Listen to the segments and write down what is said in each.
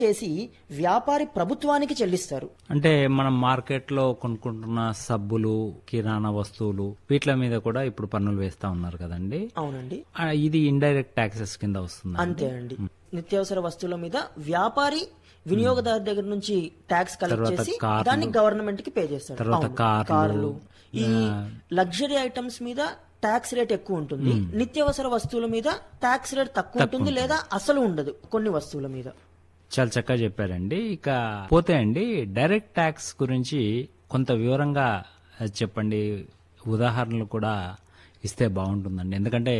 చేసి వ్యాపారి ప్రభుత్వానికి చెల్లిస్తారు అంటే మనం మార్కెట్లో కొనుక్కుంటున్న సబ్బులు కిరాణా వస్తువులు వీటి మీద కూడా ఇప్పుడు పన్నులు వేస్తా ఉన్నారు కదండి అవునండి ఆ, ఇది ఇండైరెక్ట్ ట్యాక్సెస్ కింద వస్తుంది అంతే అండి నిత్యావసర వస్తువుల మీద వ్యాపారి వినియోగదారు దగ్గర నుంచి ట్యాక్స్ కలెక్ట్ తర్వాత చేసి కార్లు. దాన్ని గవర్నమెంట్ కి పే చేస్తాడు తర్వాత అవును. కార్లు. కార్లు ఈ లగ్జరీ ఐటమ్స్ మీద ట్యాక్స్ రేట్ ఎక్కువ ఉంటుంది నిత్యావసర వస్తువుల మీద ట్యాక్స్ రేట్ తక్కువ ఉంటుంది లేదా అసలు ఉండదు కొన్ని వస్తువుల మీద చాలా చక్కగా చెప్పారండి ఇక పోతే అండి డైరెక్ట్ ట్యాక్స్ గురించి కొంత వివరంగా చెప్పండి ఉదాహరణలు కూడా ఇస్తే బాగుంటుందండి ఎందుకంటే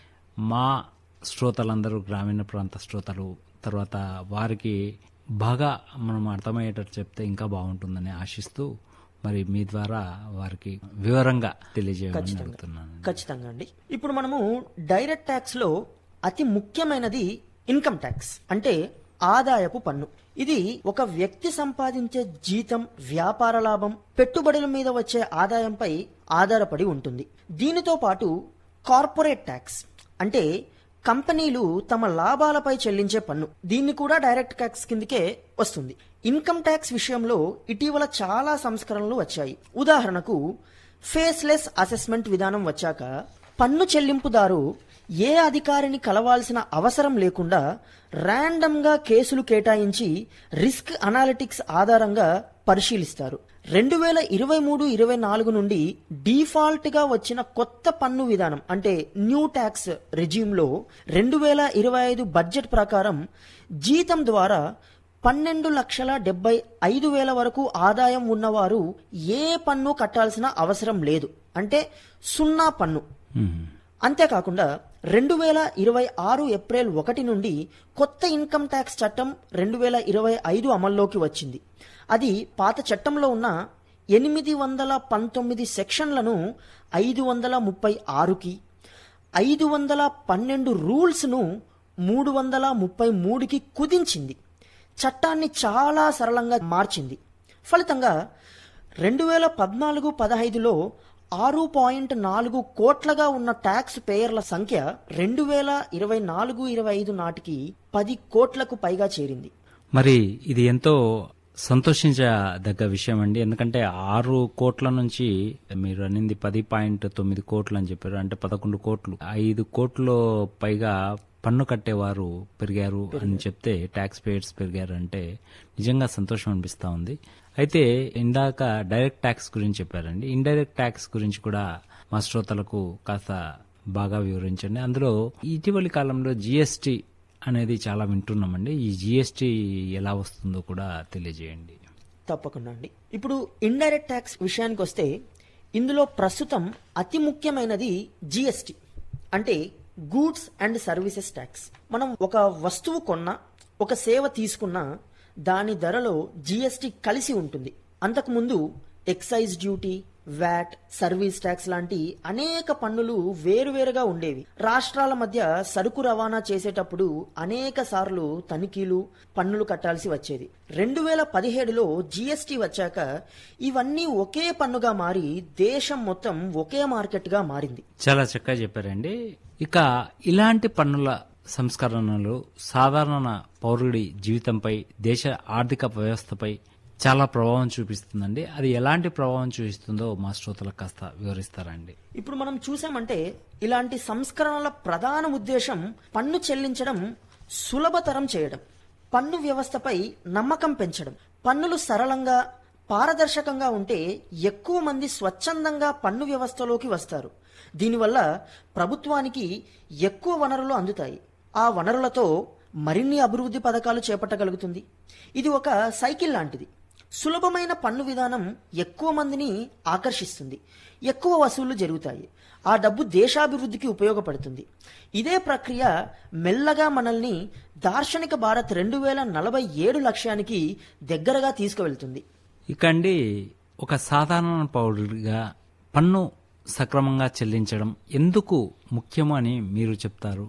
మా శ్రోతలందరూ గ్రామీణ ప్రాంత శ్రోతలు తర్వాత వారికి బాగా మనం అర్థమయ్యేటట్టు చెప్తే ఇంకా బాగుంటుందని ఆశిస్తూ మరి మీ ద్వారా వారికి వివరంగా తెలియజేయమని అడుగుతున్నాను ఖచ్చితంగా అండి ఇప్పుడు మనము డైరెక్ట్ ట్యాక్స్ లో అతి ముఖ్యమైనది ఇన్కమ్ ట్యాక్స్ అంటే ఆదాయపు పన్ను ఇది ఒక వ్యక్తి సంపాదించే జీతం వ్యాపార లాభం పెట్టుబడుల మీద వచ్చే ఆదాయంపై ఆధారపడి ఉంటుంది దీనితో పాటు కార్పొరేట్ ట్యాక్స్ అంటే కంపెనీలు తమ లాభాలపై చెల్లించే పన్ను దీన్ని కూడా డైరెక్ట్ ట్యాక్స్ కిందకే వస్తుంది ఇన్కమ్ ట్యాక్స్ విషయంలో ఇటీవల చాలా సంస్కరణలు వచ్చాయి ఉదాహరణకు ఫేస్లెస్ అసెస్మెంట్ విధానం వచ్చాక పన్ను చెల్లింపుదారు ఏ అధికారిని కలవాల్సిన అవసరం లేకుండా ర్యాండమ్ గా కేసులు కేటాయించి రిస్క్ అనాలిటిక్స్ ఆధారంగా పరిశీలిస్తారు రెండు వేల ఇరవై మూడు ఇరవై నాలుగు నుండి డీఫాల్ట్ గా వచ్చిన కొత్త పన్ను విధానం అంటే న్యూ ట్యాక్స్ రెజ్యూమ్ లో రెండు వేల ఇరవై ఐదు బడ్జెట్ ప్రకారం జీతం ద్వారా పన్నెండు లక్షల డెబ్బై ఐదు వేల వరకు ఆదాయం ఉన్నవారు ఏ పన్ను కట్టాల్సిన అవసరం లేదు అంటే సున్నా పన్ను మ్మ్. అంతేకాకుండా రెండు వేల ఇరవై ఆరు ఏప్రిల్ ఒకటి నుండి కొత్త ఇన్కమ్ ట్యాక్స్ చట్టం రెండు వేల ఇరవై ఐదు అమల్లోకి వచ్చింది అది పాత చట్టంలో ఉన్న ఎనిమిది వందల పంతొమ్మిది సెక్షన్లను ఐదు వందల ముప్పై ఆరుకి ఐదు వందల పన్నెండు రూల్స్ను మూడు వందల ముప్పై మూడుకి కుదించింది చట్టాన్ని చాలా సరళంగా మార్చింది ఫలితంగా రెండు వేల పద్నాలుగు పదహైదులో ఆరు పాయింట్ నాలుగు కోట్లగా ఉన్న ట్యాక్స్ పేయర్ల సంఖ్య రెండు వేల ఇరవై నాలుగు ఇరవై ఐదు నాటికి పది కోట్లకు పైగా చేరింది మరి ఇది ఎంతో సంతోషించదగ్గ విషయం అండి ఎందుకంటే ఆరు కోట్ల నుంచి మీరు అనింది పది పాయింట్ తొమ్మిది కోట్లు అని చెప్పారు అంటే పదకొండు కోట్లు ఐదు కోట్లు పైగా పన్ను కట్టేవారు పెరిగారు అని చెప్తే ట్యాక్స్ పేయర్స్ పెరిగారు అంటే నిజంగా సంతోషం అనిపిస్తా ఉంది అయితే ఇందాక డైరెక్ట్ ట్యాక్స్ గురించి చెప్పారండి ఇండైరెక్ట్ ట్యాక్స్ గురించి కూడా మా శ్రోతలకు కాస్త బాగా వివరించండి అందులో ఇటీవలి కాలంలో జిఎస్టి అనేది చాలా వింటున్నామండి ఈ జిఎస్టి ఎలా వస్తుందో కూడా తెలియజేయండి తప్పకుండా అండి ఇప్పుడు ఇండైరెక్ట్ ట్యాక్స్ విషయానికి వస్తే ఇందులో ప్రస్తుతం అతి ముఖ్యమైనది జిఎస్టి అంటే గూడ్స్ అండ్ సర్వీసెస్ ట్యాక్స్ మనం ఒక వస్తువు కొన్నా ఒక సేవ తీసుకున్నా దాని ధరలో జిఎస్టి కలిసి ఉంటుంది అంతకుముందు excise duty VAT service tax లాంటి అనేక పన్నులు వేరువేరుగా ఉండేవి రాష్ట్రాల మధ్య సరుకు రవాణా చేసేటప్పుడు అనేక సార్లు తనిఖీలు పన్నులు కట్టాల్సి వచ్చేది రెండు వేల పదిహేడులో జిఎస్టి వచ్చాక ఇవన్నీ ఒకే పన్నుగా మారి దేశం మొత్తం ఒకే మార్కెట్గా మారింది చాలా చక్కగా చెప్పారండి ఇక ఇలాంటి పన్నుల సంస్కరణలు సాధారణ పౌరుడి జీవితంపై దేశ ఆర్థిక వ్యవస్థపై చాలా ప్రభావం చూపిస్తుందండి అది ఎలాంటి ప్రభావం చూపిస్తుందో మా శ్రోతలకు కాస్త వివరిస్తారండి ఇప్పుడు మనం చూసామంటే ఇలాంటి సంస్కరణల ప్రధాన ఉద్దేశం పన్ను చెల్లించడం సులభతరం చేయడం పన్ను వ్యవస్థపై నమ్మకం పెంచడం పన్నులు సరళంగా పారదర్శకంగా ఉంటే ఎక్కువ మంది స్వచ్ఛందంగా పన్ను వ్యవస్థలోకి వస్తారు దీనివల్ల ప్రభుత్వానికి ఎక్కువ వనరులు అందుతాయి ఆ వనరులతో మరిన్ని అభివృద్ధి పథకాలు చేపట్టగలుగుతుంది ఇది ఒక సైకిల్ లాంటిది సులభమైన పన్ను విధానం ఎక్కువ మందిని ఆకర్షిస్తుంది ఎక్కువ వసూళ్లు జరుగుతాయి ఆ డబ్బు దేశాభివృద్ధికి ఉపయోగపడుతుంది ఇదే ప్రక్రియ మెల్లగా మనల్ని దార్శనిక భారత్ రెండు వేల నలభై ఏడు లక్ష్యానికి దగ్గరగా తీసుకువెళ్తుంది ఇక అండి ఒక సాధారణ పౌరుడిగా పన్ను సక్రమంగా చెల్లించడం ఎందుకు ముఖ్యము అని మీరు చెప్తారు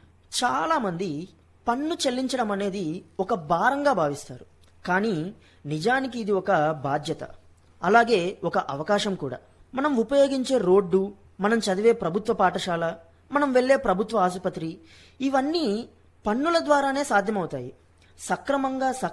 చాలా మంది పన్ను చెల్లించడం అనేది ఒక భారంగా భావిస్తారు కానీ నిజానికి ఇది ఒక బాధ్యత అలాగే ఒక అవకాశం కూడా మనం ఉపయోగించే రోడ్డు మనం చదివే ప్రభుత్వ పాఠశాల మనం వెళ్ళే ప్రభుత్వ ఆసుపత్రి ఇవన్నీ పన్నుల ద్వారానే సాధ్యమవుతాయి సక్రమంగా